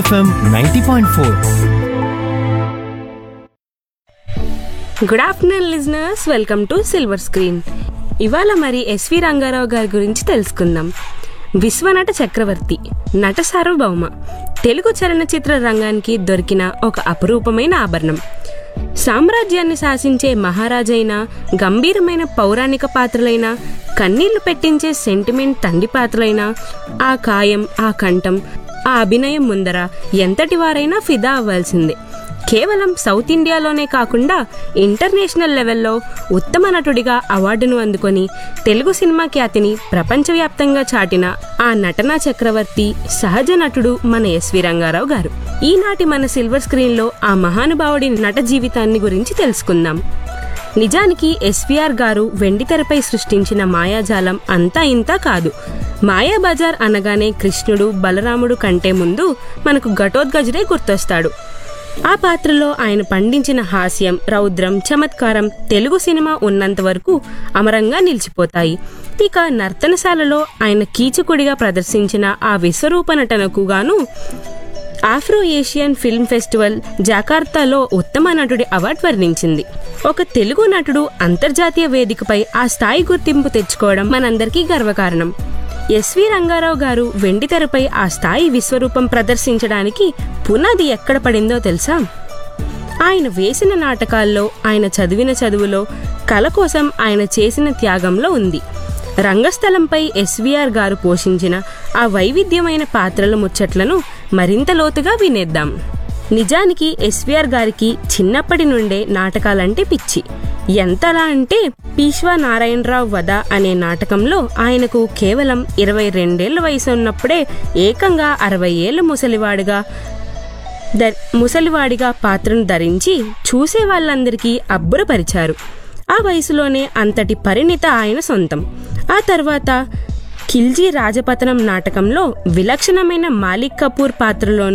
FM ninety point four good afternoon listeners welcome to silver screen ఇవాళ మరి SV Rangarao గారి గురించి తెలుసుకుందాం విశ్వనట చక్రవర్తి నట సార్వభౌమ తెలుగు చలనచిత్ర రంగానికి దొరికిన ఒక అపురూపమైన ఆభరణం సామ్రాజ్యాన్ని శాసించే మహారాజైన గంభీరమైన పౌరాణిక పాత్రలైన కన్నీళ్లు పెట్టించే సెంటిమెంట్ తండ్రి పాత్రలైన ఆ కాయం ఆ కంఠం ఆ అభినయం ముందర ఎంతటి వారైనా ఫిదా అవ్వాల్సిందే కేవలం సౌత్ ఇండియాలోనే కాకుండా ఇంటర్నేషనల్ లెవెల్లో ఉత్తమ నటుడిగా అవార్డును అందుకొని తెలుగు సినిమా ఖ్యాతిని ప్రపంచవ్యాప్తంగా చాటిన ఆ నటనా చక్రవర్తి సహజ నటుడు మన ఎస్వి రంగారావు గారు ఈనాటి మన సిల్వర్ స్క్రీన్లో ఆ మహానుభావుడి నట జీవితాన్ని గురించి తెలుసుకుందాం నిజానికి ఎస్వీఆర్ గారు వెండితెరపై సృష్టించిన మాయాజాలం అంతా ఇంతా కాదు మాయాబజార్ అనగానే కృష్ణుడు బలరాముడు కంటే ముందు మనకు ఘటోద్గజుడే గుర్తొస్తాడు ఆ పాత్రలో ఆయన పండించిన హాస్యం రౌద్రం చమత్కారం తెలుగు సినిమా ఉన్నంత వరకు అమరంగా నిలిచిపోతాయి ఇక నర్తనశాలలో ఆయన కీచకుడిగా ప్రదర్శించిన ఆ విశ్వరూప నటనకు గాను ఆఫ్రో ఏషియన్ ఫిల్మ్ ఫెస్టివల్ జకార్తాలో ఉత్తమ నటుడి అవార్డు వర్ణించింది ఒక తెలుగు నటుడు అంతర్జాతీయ వేదికపై ఆ స్థాయి గుర్తింపు తెచ్చుకోవడం మనందరికీ గర్వకారణం ఎస్వి రంగారావు గారు వెండితెరపై ఆ స్థాయి విశ్వరూపం ప్రదర్శించడానికి పునాది ఎక్కడ పడిందో తెలుసా ఆయన వేసిన నాటకాల్లో ఆయన చదివిన చదువులో కళ కోసం ఆయన చేసిన త్యాగంలో ఉంది రంగస్థలంపై ఎస్వీఆర్ గారు పోషించిన ఆ వైవిధ్యమైన పాత్రల ముచ్చట్లను మరింత లోతుగా వినేద్దాం నిజానికి ఎస్వీఆర్ గారికి చిన్నప్పటి నుండే నాటకాలంటే పిచ్చి ఎంతలా అంటే పీష్వా నారాయణరావు వద అనే నాటకంలో ఆయనకు కేవలం ఇరవై రెండేళ్ల వయసు ఉన్నప్పుడే ఏకంగా అరవై ఏళ్ల ముసలివాడుగా ద- ముసలివాడిగా పాత్రను ధరించి చూసే వాళ్ళందరికీ అబ్బురపరిచారు ఆ వయసులోనే అంతటి పరిణిత ఆయన సొంతం ఆ తర్వాత ఖిల్జీ రాజపతనం నాటకంలో విలక్షణమైన మాలిక్ కపూర్ పాత్రలోను